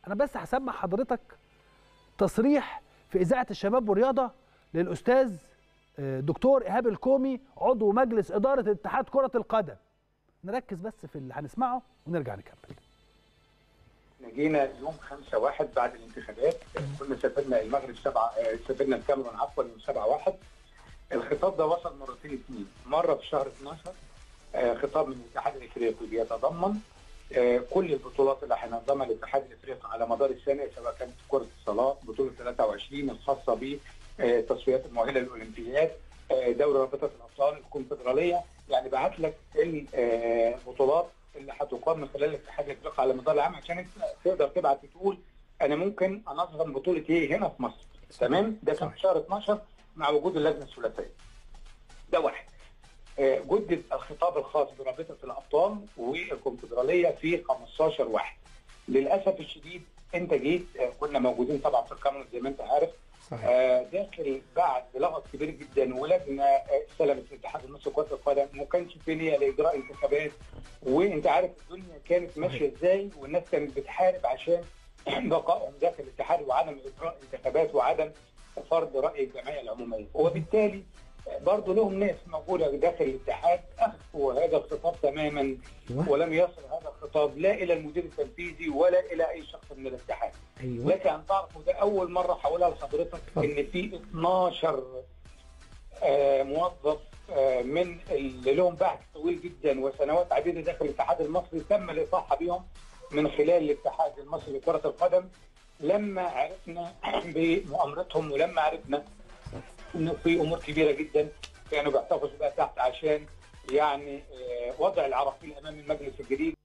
انا بس هسمع حضرتك تصريح في اذاعه الشباب والرياضه للاستاذ آه، دكتور ايهاب الكومي عضو مجلس اداره اتحاد كره القدم نركز بس في اللي هنسمعه ونرجع نكمل احنا جينا يوم 5 1 بعد الانتخابات كنا سافرنا المغرب سبعة آه، سافرنا الكاميرون عفوا يوم 7 1 الخطاب ده وصل مرتين اثنين مره في شهر 12 آه، خطاب من الاتحاد الافريقي بيتضمن آه، كل البطولات اللي هينظمها الاتحاد الافريقي على مدار السنه سواء كانت كره الصالات بطوله 23 الخاصه بتصفيات المؤهله للاولمبياد آه، دوري رابطه الابطال الكونفدراليه يعني بعت لك البطولات اللي هتقام من خلال الاتحاد الافريقي على مدار العام عشان انت تقدر تبعت تقول انا ممكن انظم بطوله ايه هنا في مصر تمام ده كان في شهر 12 مع وجود اللجنه الثلاثيه ده واحد آه، جدد الخطاب الخاص برابطه الابطال والكونفدراليه في 15 واحد للاسف الشديد انت جيت آه، كنا موجودين طبعا في الكاميرون زي ما انت عارف صحيح آه، داخل بعد لغط كبير جدا ولجنه آه، استلمت الاتحاد المصري لكره القدم وما كانش في نيه لاجراء انتخابات وانت عارف الدنيا كانت ماشيه ازاي والناس كانت بتحارب عشان بقائهم داخل الاتحاد وعدم اجراء انتخابات وعدم فرض راي الجمعيه العموميه وبالتالي برضه لهم ناس موجوده داخل الاتحاد اخفوا هذا الخطاب تماما ايوه ولم يصل هذا الخطاب لا الى المدير التنفيذي ولا الى اي شخص من الاتحاد ايوه لك ان تعرف وده اول مره هقولها لحضرتك ان في 12 آه، موظف آه، من اللي لهم بحث طويل جدا وسنوات عديده داخل الاتحاد المصري تم الاطاحه بهم من خلال الاتحاد المصري لكره القدم لما عرفنا بمؤامرتهم ولما عرفنا انه في امور كبيره جدا كانوا بيحتفظوا بها تحت عشان يعني آه، وضع العراقيل امام المجلس الجديد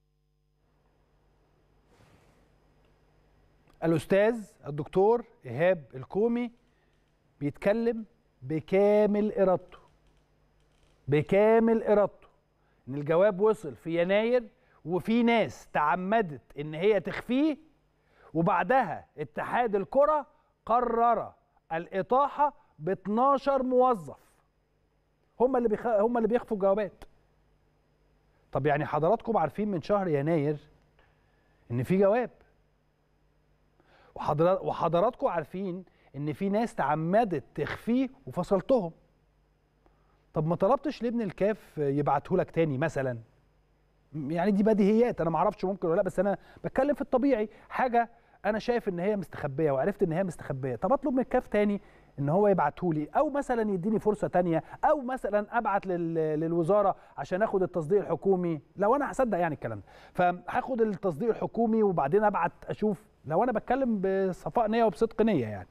الاستاذ الدكتور ايهاب الكومي بيتكلم بكامل ارادته بكامل ارادته ان الجواب وصل في يناير وفي ناس تعمدت ان هي تخفيه وبعدها اتحاد الكره قرر الاطاحه ب 12 موظف هم اللي بيخ... هم اللي بيخفوا الجوابات طب يعني حضراتكم عارفين من شهر يناير ان في جواب وحضرات وحضراتكم عارفين ان في ناس تعمدت تخفيه وفصلتهم طب ما طلبتش لابن الكاف يبعته لك تاني مثلا يعني دي بديهيات انا ما اعرفش ممكن ولا لا بس انا بتكلم في الطبيعي حاجه انا شايف ان هي مستخبيه وعرفت ان هي مستخبيه طب اطلب من الكاف تاني ان هو يبعته لي او مثلا يديني فرصه تانية او مثلا ابعت لل... للوزاره عشان اخد التصديق الحكومي لو انا هصدق يعني الكلام ده فهاخد التصديق الحكومي وبعدين ابعت اشوف لو انا بتكلم بصفاء نيه وبصدق نيه يعني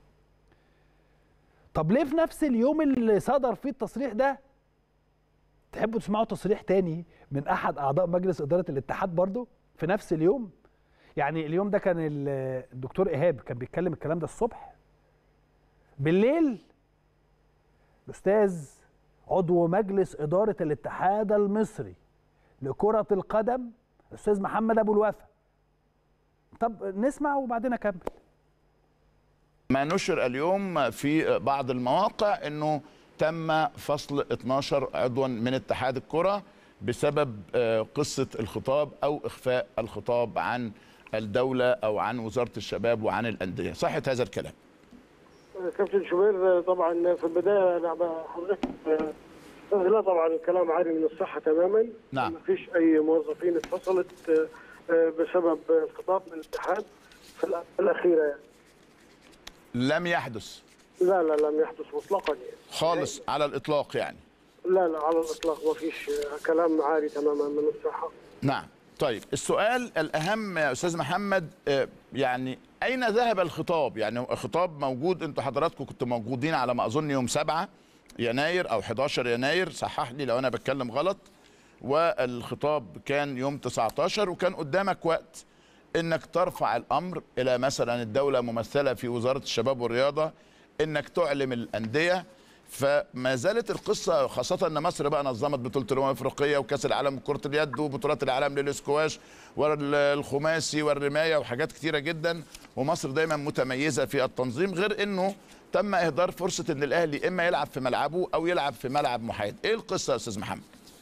طب ليه في نفس اليوم اللي صدر فيه التصريح ده تحبوا تسمعوا تصريح تاني من احد اعضاء مجلس اداره الاتحاد برضو في نفس اليوم يعني اليوم ده كان ال- الدكتور ايهاب كان بيتكلم الكلام ده الصبح بالليل الاستاذ عضو مجلس اداره الاتحاد المصري لكره القدم الاستاذ محمد ابو الوفا طب نسمع وبعدين اكمل ما نشر اليوم في بعض المواقع انه تم فصل 12 عضوا من اتحاد الكره بسبب آه، قصه الخطاب او اخفاء الخطاب عن الدوله او عن وزاره الشباب وعن الانديه صحه هذا الكلام كابتن شوبير طبعا في البدايه انا حضرتك لا طبعا الكلام عاري من الصحه تماما نعم. ما فيش اي موظفين اتفصلت آه، بسبب الخطاب من الاتحاد في الأ- الاخيره يعني لم يحدث لا لا لم يحدث مطلقا يعني خالص على الاطلاق يعني لا لا على الاطلاق ما فيش آه، كلام عاري تماما من الصحه نعم طيب السؤال الأهم يا أستاذ محمد آه، يعني أين ذهب الخطاب يعني خطاب موجود أنتوا حضراتكم كنتوا موجودين على ما أظن يوم 7 يناير أو 11 يناير صحح لي لو أنا بتكلم غلط والخطاب كان يوم 19 وكان قدامك وقت انك ترفع الامر الى مثلا الدوله ممثله في وزاره الشباب والرياضه انك تعلم الانديه فما زالت القصه خاصه ان مصر بقى نظمت بطوله الامم الافريقيه وكاس العالم لكره اليد وبطولات العالم للاسكواش والخماسي والرمايه وحاجات كتيره جدا ومصر دايما متميزه في التنظيم غير انه تم اهدار فرصه ان الاهلي اما يلعب في ملعبه او يلعب في ملعب محايد ايه القصه يا استاذ محمد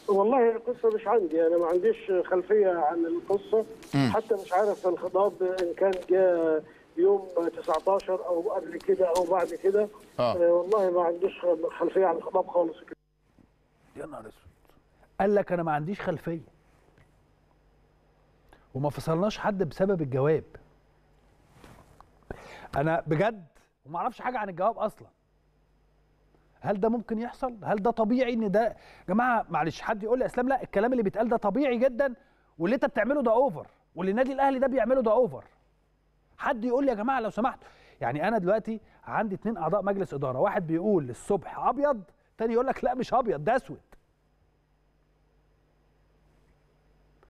والله القصه مش عندي انا ما عنديش خلفيه عن القصه حتى مش عارف الخطاب ان كان جاء يوم 19 او قبل كده او بعد كده آه. آه، والله ما عنديش خلفيه عن الخطاب خالص يا نهار اسود قال لك انا ما عنديش خلفيه وما فصلناش حد بسبب الجواب انا بجد وما اعرفش حاجه عن الجواب اصلا هل ده ممكن يحصل هل ده طبيعي ان ده يا جماعه معلش حد يقول لي يا اسلام لا الكلام اللي بيتقال ده طبيعي جدا واللي انت بتعمله ده اوفر واللي النادي الاهلي ده بيعمله ده اوفر حد يقول لي يا جماعه لو سمحت يعني انا دلوقتي عندي اتنين اعضاء مجلس اداره واحد بيقول الصبح ابيض تاني يقول لك لا مش ابيض ده اسود